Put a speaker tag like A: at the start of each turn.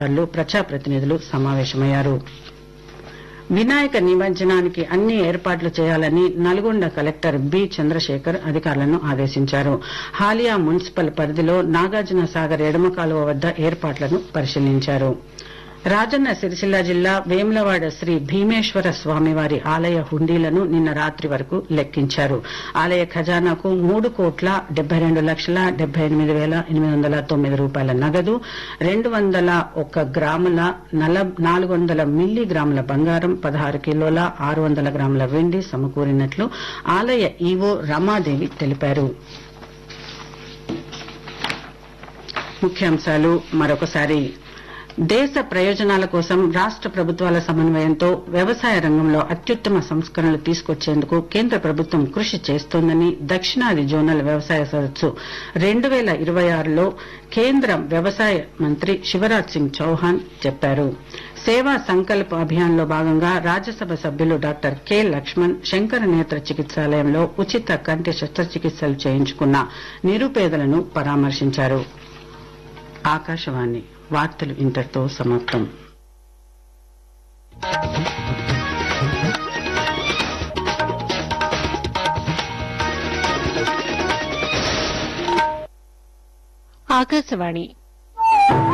A: అధికారులు ప్రజాప్రతినిధులు సమావేశమయ్యారు వినాయక నిమజ్జనానికి అన్ని ఏర్పాట్లు చేయాలని నల్గొండ కలెక్టర్ బి చంద్రశేఖర్ అధికారులను ఆదేశించారు హాలియా మున్సిపల్ పరిధిలో నాగార్జున సాగర్ ఎడమ కాలువ వద్ద ఏర్పాట్లను పరిశీలించారు రాజన్న సిరిసిల్ల జిల్లా వేములవాడ శ్రీ భీమేశ్వర స్వామివారి ఆలయ హుండీలను నిన్న రాత్రి వరకు లెక్కించారు ఆలయ ఖజానాకు మూడు కోట్ల డెబ్బై రెండు లక్షల డెబ్బై ఎనిమిది వేల ఎనిమిది వందల తొమ్మిది రూపాయల నగదు రెండు వందల ఒక్క గ్రాముల నల నాలుగు వందల మిల్లీ గ్రాముల బంగారం పదహారు కిలోల ఆరు వందల గ్రాముల వెండి సమకూరినట్లు ఆలయ ఈవో రమాదేవి తెలిపారు ముఖ్యాంశాలు మరొకసారి దేశ ప్రయోజనాల కోసం రాష్ట ప్రభుత్వాల సమన్వయంతో వ్యవసాయ రంగంలో అత్యుత్తమ సంస్కరణలు తీసుకొచ్చేందుకు కేంద్ర ప్రభుత్వం కృషి చేస్తోందని దక్షిణాది జోనల్ వ్యవసాయ సదస్సు రెండు వేల ఇరవై ఆరులో కేంద్ర వ్యవసాయ మంత్రి శివరాజ్ సింగ్ చౌహాన్ చెప్పారు సేవా సంకల్ప్ అభియాన్ లో భాగంగా రాజ్యసభ సభ్యులు డాక్టర్ కె లక్ష్మణ్ శంకర నేత్ర చికిత్సాలయంలో ఉచిత కంటి శస్త్రచికిత్సలు చేయించుకున్న నిరుపేదలను పరామర్శించారు ఆకాశవాణి వార్తలు ఇంతటితో సమాప్తం
B: ఆకాశవాణి